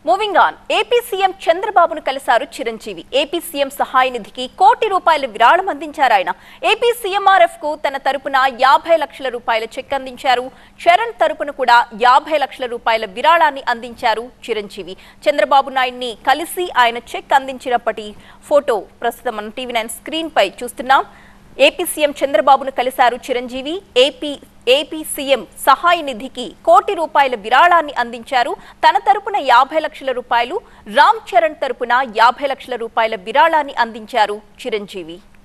moving on AP CM చంద్రబాబును కలిశారు Chiranjeevi AP CM సహాయ నిధికి కోటి రూపాయల విరాళం అందించారు ఆయన ఏపీ సీఎంఆర్ఎఫ్ కు తన తరపున యాభై లక్షల రూపాయల చెక్ అందించారు చరణ్ తరపున కూడా యాభై లక్షల రూపాయల విరాళాన్ని అందించారు చిరంజీవి చంద్రబాబు నాయుడిని కలిసి ఆయన చెక్ అందించినప్పటి ఫోటో ప్రస్తుతం మన టీవీ నైన్ స్క్రీన్ పై చూస్తున్నాం ఏపీ సీఎం చంద్రబాబును కలిశారు చిరంజీవి ఏపీ ఏపీ సీఎం సహాయ నిధికి కోటి రూపాయల విరాళాన్ని అందించారు తన తరపున యాభై లక్షల రూపాయలు రామ్ చరణ్ తరపున యాభై లక్షల రూపాయల విరాళాన్ని అందించారు చిరంజీవి